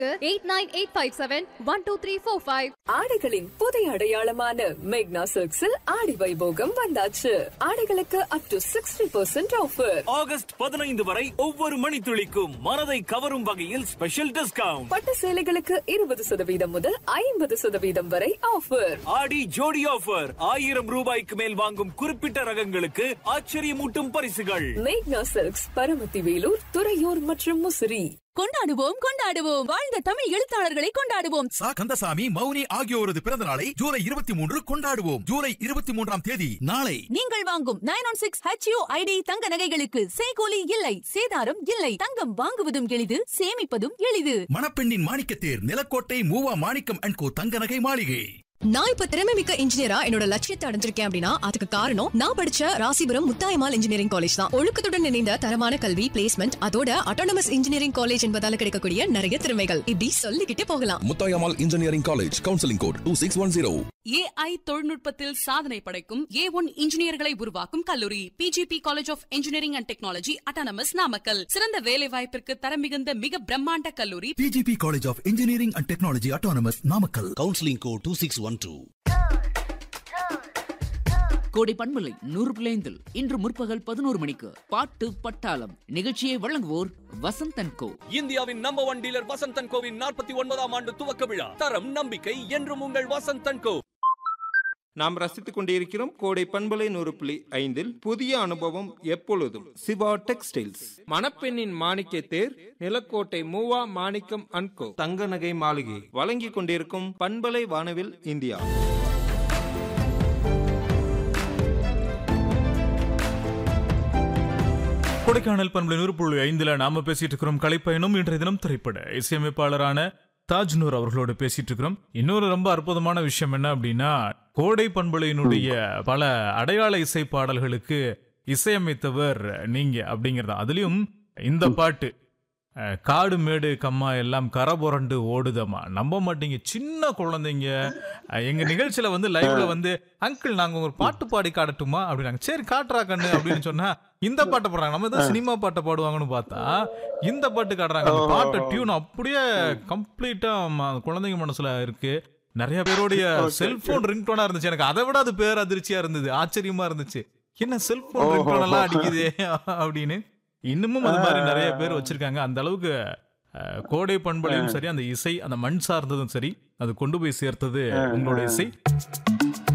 eight nine eight five seven one two three four five ஆடைகளின் புதிய அடையாளமான மேக்னா சில்க்ஸில் ஆடி வைபோகம் வந்தாச்சு ஆடைகளுக்கு up to sixty percent offer August பதினைந்து வரை ஒவ்வொரு மணித்துளிக்கும் மனதை கவரும் வகையில் ஸ்பெஷல் டிஸ்கவுண்ட் பட்டு சேலைகளுக்கு இருபது சதவீதம் முதல் ஐம்பது சதவீதம் வரை ஆஃபர் ஆடி ஜோடி ஆஃபர் ஆயிரம் ரூபாய்க்கு மேல் வாங்கும் குறிப்பிட்ட ரகங்களுக்கு ஆச்சரியமூட்டும் பரிசுகள் மேக்னா சில்க்ஸ் பரமத்தி வேலூர் துறையூர் மற்றும் முசிறி கொண்டாடுவோம் கொண்டாடுவோம் வாழ்ந்த தமிழ் எழுத்தாளர்களை கொண்டாடுவோம் சா கந்தசாமி மௌனி ஆகியோரது பிறந்த நாளை ஜூலை இருபத்தி மூன்று கொண்டாடுவோம் ஜூலை இருபத்தி மூன்றாம் தேதி நாளை நீங்கள் வாங்கும் nine one six HU ID தங்க நகைகளுக்கு சேகோலி இல்லை சேதாரம் இல்லை தங்கம் வாங்குவதும் எளிது சேமிப்பதும் எளிது மணப்பெண்ணின் மாணிக்கத்தேர் நிலக்கோட்டை மூவா மாணிக்கம் அண்ட் கோ தங்க நகை மாளிகை நான் இப்ப திறமை மிக்க இன்ஜினியரா என்னோட லட்சியத்தை அடைஞ்சிருக்கேன் அப்படின்னா அதுக்கு காரணம் நான் படிச்ச ராசிபுரம் முத்தாயமால் இன்ஜினியரிங் காலேஜ் தான் ஒழுக்கத்துடன் இணைந்த தரமான கல்வி பிளேஸ்மெண்ட் அதோட அட்டானமஸ் இன்ஜினியரிங் காலேஜ் என்பதால கிடைக்கக்கூடிய நிறைய திறமைகள் இப்படி சொல்லிக்கிட்டே போகலாம் Muthayammal engineering college counselling code two six one zero AI தொழில்நுட்பத்தில் சாதனை படைக்கும் ஏ ஒன் இன்ஜினியர்களை உருவாக்கும் கல்லூரி PGP college of engineering and technology autonomous Namakkal சிறந்த வேலை வாய்ப்பிற்கு தரம் மிகுந்த மிக பிரம்மாண்ட கல்லூரி PGP college of engineering and technology autonomous Namakkal counselling code two six one two Kodai பண்பலை நூறு பிள்ளைந்தில் இன்று முற்பகல் பதினோரு மணிக்கு பாட்டு பட்டாளம் நிகழ்ச்சியை வழங்குவோர் வசந்தன் கோ இந்தியாவின் நம்பர் ஒன் டீலர் வசந்தன் கோவின் நாற்பத்தி ஒன்பதாம் ஆண்டு துவக்க விழா தரம் நம்பிக்கை என்றும் உங்கள் வசந்தன் கோ நாம் ரசித்துக் கொண்டிருக்கிறோம் கோடை பண்பலை நூறு புள்ளி ஐந்தில் புதிய அனுபவம் எப்பொழுதும் சிவா டெக்ஸ்டைல்ஸ் மணப்பெண்ணின் மாணிக்க தேர் நிலக்கோட்டை மூவா மாணிக்கம் அன்கோ தங்க நகை மாளிகை வழங்கிக் கொண்டிருக்கும் பண்பலை வானவில் இந்தியா கொடைக்கானல் பண்பலை நூறு புள்ளி ஐந்துல நாம பேசிட்டு இருக்கிறோம் கலைப்பயணம் இன்றைய தினம் திரைப்பட இசையமைப்பாளரான தாஜ்னூர் அவர்களோடு பேசிட்டு இருக்கிறோம் இன்னொரு ரொம்ப அற்புதமான விஷயம் என்ன அப்படின்னா கோடை பண்பலையினுடைய பல அடையாள இசை பாடல்களுக்கு இசையமைத்தவர் நீங்க அப்படிங்கறது அதுலயும் இந்த பாட்டு அஹ், காடு மேடு கம்மா எல்லாம் கரை புரண்டு ஓடுதம்மா நம்ப மாட்டீங்க சின்ன குழந்தைங்க அஹ், எங்க நிகழ்ச்சியில வந்து லைவ்ல வந்து அங்கிள் நாங்க ஒரு பாட்டு பாடி காட்டட்டுமா அப்படின்னாங்க சரி காட்டுறா கண்ணு அப்படின்னு சொன்னா இந்த பாட்டை பாடுறாங்க நம்ம தான் சினிமா பாட்டை பாடுவாங்கன்னு பார்த்தா இந்த பாட்டு காட்டுறாங்க அந்த பாட்டு டியூன் அப்படியே கம்ப்ளீட்டா குழந்தைங்க மனசுல இருக்கு நிறைய பேருடைய செல்போன் ரிங்டோனா இருந்துச்சு எனக்கு அதை விட அது பேர் அதிர்ச்சியா இருந்தது ஆச்சரியமா இருந்துச்சு என்ன செல்போன் ரிங்டோன் எல்லாம் அடிக்குதே அப்படின்னு இன்னமும் அது மாதிரி நிறைய பேர் வச்சிருக்காங்க அந்த அளவுக்கு அஹ், கோடை பண்பலையும் சரி அந்த இசை அந்த மண் சார்ந்ததும் சரி அது கொண்டு போய் சேர்த்தது உங்களோட இசை